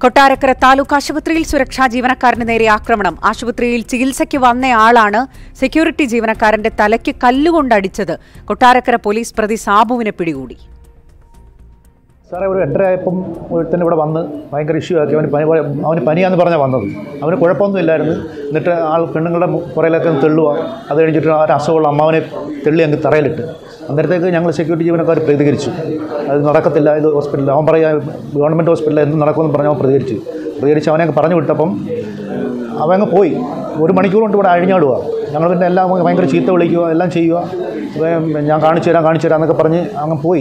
കൊട്ടാരക്കര താലൂക്ക് ആശുപത്രിയിൽ സുരക്ഷാ ജീവനക്കാരന് നേരെ ആക്രമണം ആശുപത്രിയിൽ ചികിത്സയ്ക്ക് വന്നയാളാണ് സെക്യൂരിറ്റി ജീവനക്കാരന്റെ തലയ്ക്ക് കല്ലുകൊണ്ടടിച്ചത് കൊട്ടാരക്കര പോലീസ് പ്രതി സാബുവിനെ പിടികൂടി സാറേ ഒരു എട്ടര ആയപ്പം ഒരുത്തൻ ഇവിടെ വന്ന് ഭയങ്കര ഇഷ്യൂ ആക്കി അവന് പനി അവന് പനിയാന്ന് പറഞ്ഞാൽ വന്നത് അവന് കുഴപ്പമൊന്നും ഇല്ലായിരുന്നു എന്നിട്ട് ആൾ പെണ്ണുങ്ങളുടെ മു- പുറയിലൊക്കെ ഒന്ന് തെള്ളുക അത് കഴിഞ്ഞിട്ട് ആ ഒരു അസുഖമുള്ള അമ്മാവനെ തെള്ളി അങ്ങ് തറയിലിട്ട് അന്നേരത്തേക്ക് ഞങ്ങൾ സെക്യൂരിറ്റി ജീവനക്കാർ പ്രതികരിച്ചു അത് നടക്കത്തില്ല ഇത് ഹോസ്പിറ്റലിൽ അവൻ പറയാ ഗവൺമെൻറ് ഹോസ്പിറ്റലിൽ എന്ത് നടക്കുമെന്ന് പറഞ്ഞ് അവൻ പ്രതികരിച്ചു പ്രതികരിച്ച് അവനെ അങ്ങ് പറഞ്ഞു വിട്ടപ്പം അവൻ അങ്ങ് പോയി ഒരു മണിക്കൂർ കൊണ്ട് ഇവിടെ അഴിഞ്ഞാടുക ഞങ്ങൾ പിന്നെ എല്ലാം ഭയങ്കര ചീത്ത വിളിക്കുക എല്ലാം ചെയ്യുക ഇവൻ ഞാൻ കാണിച്ചു തരാം കാണിച്ചു തരാം എന്നൊക്കെ പറഞ്ഞ് അങ്ങ് പോയി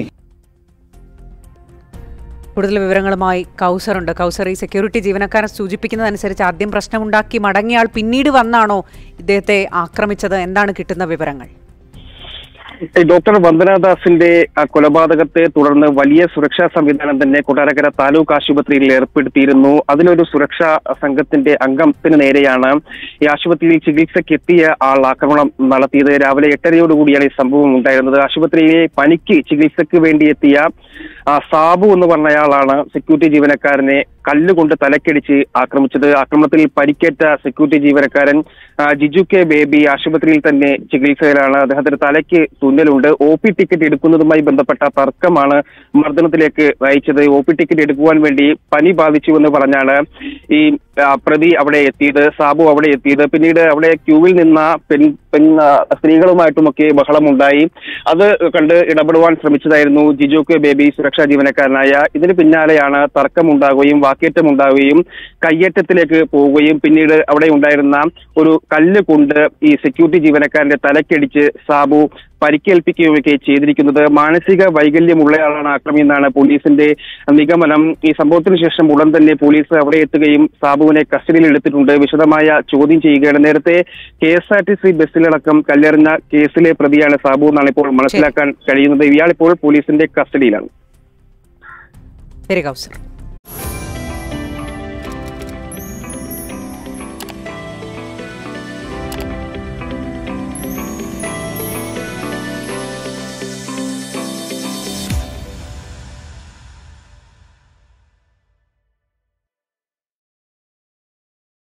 കൂടുതൽ വിവരങ്ങളുമായി കൗസറുണ്ട് കൗസർ ഈ സെക്യൂരിറ്റി ജീവനക്കാരൻ സൂചിപ്പിക്കുന്നതനുസരിച്ച് ആദ്യം പ്രശ്നമുണ്ടാക്കി മടങ്ങിയാൾ പിന്നീട് വന്നാണോ ഇദ്ദേഹത്തെ ആക്രമിച്ചത് എന്താണ് കിട്ടുന്ന വിവരങ്ങൾ ഈ ഡോക്ടർ വന്ദനാദാസിന്റെ ആ കൊലപാതകത്തെ തുടർന്ന് വലിയ സുരക്ഷാ സംവിധാനം തന്നെ കൊട്ടാരക്കര താലൂക്ക് ആശുപത്രിയിൽ ഏർപ്പെടുത്തിയിരുന്നു അതിലൊരു സുരക്ഷാ സംഘത്തിന്റെ അംഗത്തിന് നേരെയാണ് ഈ ആശുപത്രിയിൽ ചികിത്സയ്ക്ക് എത്തിയ ആൾ ആക്രമണം നടത്തിയത് രാവിലെ എട്ടരയോടുകൂടിയാണ് ഈ സംഭവം ഉണ്ടായിരുന്നത് ആശുപത്രിയിലെ പനിക്ക് ചികിത്സയ്ക്ക് വേണ്ടി എത്തിയ ആ, സാബു എന്ന് പറഞ്ഞയാളാണ് സെക്യൂരിറ്റി ജീവനക്കാരനെ കല്ലുകൊണ്ട് തലക്കടിച്ച് ആക്രമിച്ചത് ആക്രമണത്തിൽ പരിക്കേറ്റ സെക്യൂരിറ്റി ജീവനക്കാരൻ ആ, ജിജു കെ ബേബി ആശുപത്രിയിൽ തന്നെ ചികിത്സയിലാണ് അദ്ദേഹത്തിന്റെ തലയ്ക്ക് തുന്നലുണ്ട് ഒ പി ടിക്കറ്റ് എടുക്കുന്നതുമായി ബന്ധപ്പെട്ട തർക്കമാണ് മർദ്ദനത്തിലേക്ക് നയിച്ചത് ഒ പി ടിക്കറ്റ് എടുക്കുവാൻ വേണ്ടി പനി ബാധിച്ചു എന്ന് പറഞ്ഞാണ് ഈ ആ, പ്രതി അവിടെ എത്തിയത് സാബു അവിടെ എത്തിയത് പിന്നീട് അവിടെ ക്യൂവിൽ നിന്ന പെൺ പെൺ ആ, സ്ത്രീകളുമായിട്ടുമൊക്കെ ബഹളമുണ്ടായി അത് കണ്ട് ഇടപെടുവാൻ ശ്രമിച്ചതായിരുന്നു ജിജു കെ ബേബി സുരക്ഷാ ജീവനക്കാരനായ ഇതിന് പിന്നാലെയാണ് തർക്കമുണ്ടാകുകയും വാക്കേറ്റമുണ്ടാകുകയും കയ്യേറ്റത്തിലേക്ക് പോവുകയും പിന്നീട് അവിടെ ഉണ്ടായിരുന്ന ഒരു കല്ല് കൊണ്ട് ഈ സെക്യൂരിറ്റി ജീവനക്കാരന്റെ തലക്കടിച്ച് സാബു പരിക്കേൽപ്പിക്കുകയൊക്കെ ചെയ്തിരിക്കുന്നത് മാനസിക വൈകല്യമുള്ളയാളാണ് ആക്രമി എന്നാണ് പോലീസിന്റെ നിഗമനം ഈ സംഭവത്തിന് ശേഷം ഉടൻ തന്നെ പോലീസ് അവിടെ എത്തുകയും സാബുവിനെ കസ്റ്റഡിയിൽ എടുത്തിട്ടുണ്ട് വിശദമായ ചോദ്യം ചെയ്യുകയാണ് നേരത്തെ K S R T C ബസ്സിലടക്കം കല്ലെറിഞ്ഞ കേസിലെ പ്രതിയാണ് സാബു എന്നാണ് ഇപ്പോൾ മനസ്സിലാക്കാൻ കഴിയുന്നത് ഇയാളിപ്പോൾ പോലീസിന്റെ കസ്റ്റഡിയിലാണ് ശരി കൗസർ